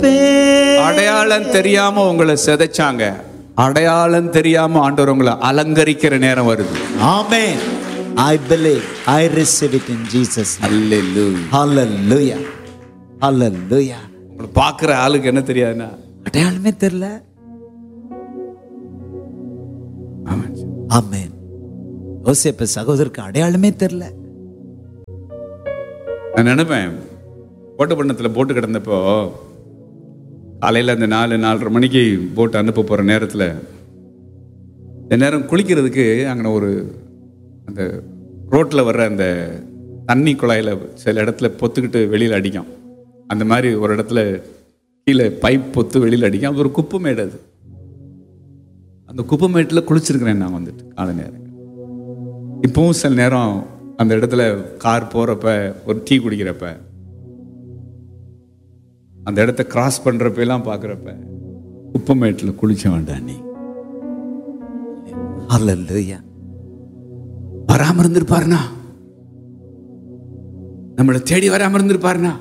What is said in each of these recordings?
இருப்பேன் அடையாளம் தெரியாம உங்களை சிதைச்சாங்க அடையாளம் தெரியாம ஆண்டவர் உங்களை அலங்கரிக்கிற நேரம் வருது Amen. I believe. I receive it in Jesus. name. Hallelujah. Hallelujah. Hallelujah. உங்களை பார்க்குற ஆளுக்கு என்ன தெரியாதுன்னா அடையாளமே தெரியல ஆமாம் ஆமென் யோசேப்பு சகோதரருக்கு அடையாளமே தெரியல நான் நினைப்பேன் கோட்டப்பட்டினத்தில் போட்டு கிடந்தப்போ காலையில் அந்த நாலு நாலரை மணிக்கு போட்டு அனுப்ப போகிற நேரத்தில் இந்த நேரம் குளிக்கிறதுக்கு அங்கே ஒரு அந்த ரோட்டில் வர்ற அந்த தண்ணி குழாயில் சில இடத்துல பொத்துக்கிட்டு வெளியில் அடிக்கும் அந்த மாதிரி ஒரு இடத்துல கீழே பைப் பொத்து வெளியில் அடிக்கும் அது ஒரு குப்பை மேடு அது அந்த குப்பை மேட்டில் குளிச்சிருக்கிறேன் நான் வந்துட்டு காலை நேரம் இப்பவும் சில நேரம் அந்த இடத்துல கார் போகிறப்ப ஒரு டீ குடிக்கிறப்ப அந்த இடத்த கிராஸ் பண்றப்ப எல்லாம் பார்க்குறப்ப குப்பமேட்டில் குளிச்ச வேண்டாம் நீ Hallelujah. வராம இருந்திருப்பாருனா நம்மளை தேடி வராம இருந்திருப்பாருனா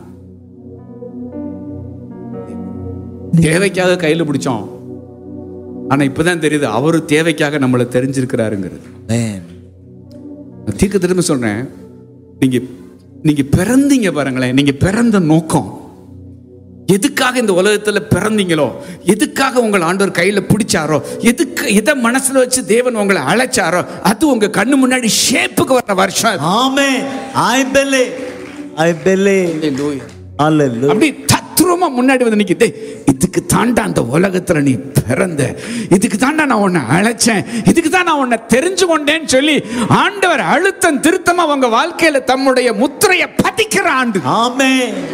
தேவைக்காக கையில பிடிச்சோம் ஆனா இப்பதான் தெரியுது அவரு தேவைக்காக நம்மளை தெரிஞ்சிருக்கிறாருங்கிறது Amen. நான் தீர்க்க திரும்ப சொல்றேன் நீங்க நீங்க பிறந்தீங்க பாருங்களேன் நீங்க பிறந்த நோக்கம் எதுக்காக இந்த உலகத்துல பிறந்தீங்களோ எதுக்காக உங்கள் ஆண்டவர் கையில பிடிச்சாரோ எதுக்கு எதை மனசுல வச்சு தேவன் உங்களை அழைச்சாரோ அது உங்க கண்ணு முன்னாடி ஷேப்புக்கு வர வருஷம் அது. Amen. I believe. I believe. Hallelujah. அப்படி தத்ரூபமா முன்னாடி வந்து நிக்குது இதுக்கு தாண்டா அந்த உலகத்துல நீ பிறந்த இதுக்கு தாண்டா நான் உன்னை அழைச்சேன் இதுக்கு தான் நான் உன்னை தெரிஞ்சு கொண்டேன்னு சொல்லி ஆண்டவர் அழுத்தம் திருத்தமா உங்க வாழ்க்கையில தம்முடைய முத்திரையை பதிக்கிற ஆண்டு Amen.